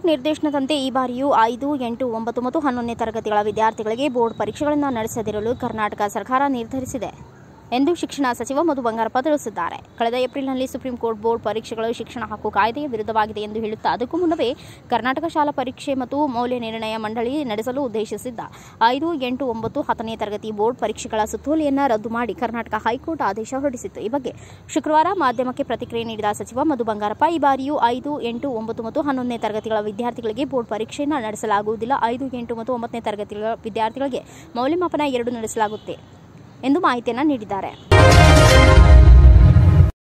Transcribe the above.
ನಿರ್ದೇಶನದಂತೆ ಈ ಬಾರಿಯೂ ಐದು ಎಂಟು ಒಂಬತ್ತು ಮತ್ತು ಹನ್ನೊಂದನೇ ತರಗತಿಗಳ ವಿದ್ಯಾರ್ಥಿಗಳಿಗೆ ಬೋರ್ಡ್ ಪರೀಕ್ಷೆಗಳನ್ನು ನಡೆಸದಿರಲು ಕರ್ನಾಟಕ ಸರ್ಕಾರ ನಿರ್ಧರಿಸಿದೆ ಎಂದು ಶಿಕ್ಷಣ ಸಚಿವ ಮಧು ಬಂಗಾರಪ್ಪ ತಿಳಿಸಿದ್ದಾರೆ ಕಳೆದ ಏಪ್ರಿಲ್ನಲ್ಲಿ ಸುಪ್ರೀಂ ಕೋರ್ಟ್ ಬೋರ್ಡ್ ಪರೀಕ್ಷೆಗಳು ಶಿಕ್ಷಣ ಹಕ್ಕು ಕಾಯ್ದೆಯ ವಿರುದ್ಧವಾಗಿದೆ ಎಂದು ಹೇಳುತ್ತಾ ಅದಕ್ಕೂ ಮುನ್ನವೇ ಕರ್ನಾಟಕ ಶಾಲಾ ಪರೀಕ್ಷೆ ಮತ್ತು ಮೌಲ್ಯ ನಿರ್ಣಯ ಮಂಡಳಿ ನಡೆಸಲು ಉದ್ದೇಶಿಸಿದ್ದ ಐದು ಎಂಟು ಒಂಬತ್ತು ಹತ್ತನೇ ತರಗತಿ ಬೋರ್ಡ್ ಪರೀಕ್ಷೆಗಳ ಸುತ್ತೋಲೆಯನ್ನು ರದ್ದು ಮಾಡಿ ಕರ್ನಾಟಕ ಹೈಕೋರ್ಟ್ ಆದೇಶ ಹೊರಡಿಸಿತ್ತು ಈ ಬಗ್ಗೆ ಶುಕ್ರವಾರ ಮಾಧ್ಯಮಕ್ಕೆ ಪ್ರತಿಕ್ರಿಯೆ ನೀಡಿದ ಸಚಿವ ಮಧು ಬಂಗಾರಪ್ಪ ಈ ಬಾರಿಯೂ ಐದು ಎಂಟು ಒಂಬತ್ತು ಮತ್ತು ಹನ್ನೊಂದನೇ ತರಗತಿಗಳ ವಿದ್ಯಾರ್ಥಿಗಳಿಗೆ ಬೋರ್ಡ್ ಪರೀಕ್ಷೆಯನ್ನು ನಡೆಸಲಾಗುವುದಿಲ್ಲ ಐದು ಎಂಟು ಮತ್ತು ಒಂಬತ್ತನೇ ತರಗತಿಗಳ ವಿದ್ಯಾರ್ಥಿಗಳಿಗೆ ಮೌಲ್ಯಮಾಪನ ಎರಡು ನಡೆಸಲಾಗುತ್ತೆ ಎಂದು ಮಾಹಿತಿಯನ್ನು ನೀಡಿದ್ದಾರೆ